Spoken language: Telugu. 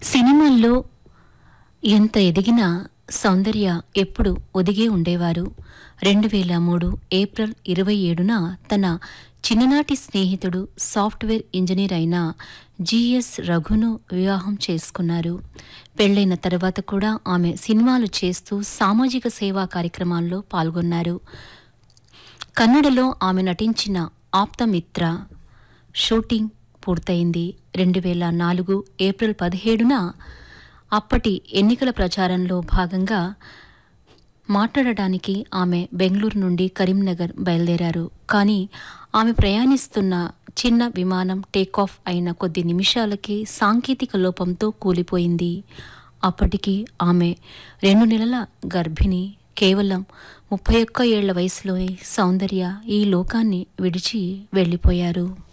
సినిమాల్లో ఎంత ఎదిగినా సౌందర్య ఎప్పుడు ఒదిగే ఉండేవారు రెండు వేల మూడు ఏప్రిల్ ఇరవై ఏడున తన చిన్ననాటి స్నేహితుడు సాఫ్ట్వేర్ ఇంజనీర్ అయిన జిఎస్ రఘును వివాహం చేసుకున్నారు పెళ్లైన తర్వాత కూడా ఆమె సినిమాలు చేస్తూ సామాజిక సేవా కార్యక్రమాల్లో పాల్గొన్నారు కన్నడలో ఆమె నటించిన ఆప్తమిత్ర షూటింగ్ పూర్తయింది రెండు వేల నాలుగు ఏప్రిల్ పదిహేడున అప్పటి ఎన్నికల ప్రచారంలో భాగంగా మాట్లాడడానికి ఆమె బెంగళూరు నుండి కరీంనగర్ బయలుదేరారు కానీ ఆమె ప్రయాణిస్తున్న చిన్న విమానం టేకాఫ్ అయిన కొద్ది నిమిషాలకే సాంకేతిక లోపంతో కూలిపోయింది అప్పటికి ఆమె రెండు నెలల గర్భిణి కేవలం ముప్పై ఒక్క ఏళ్ల వయసులోని సౌందర్య ఈ లోకాన్ని విడిచి వెళ్ళిపోయారు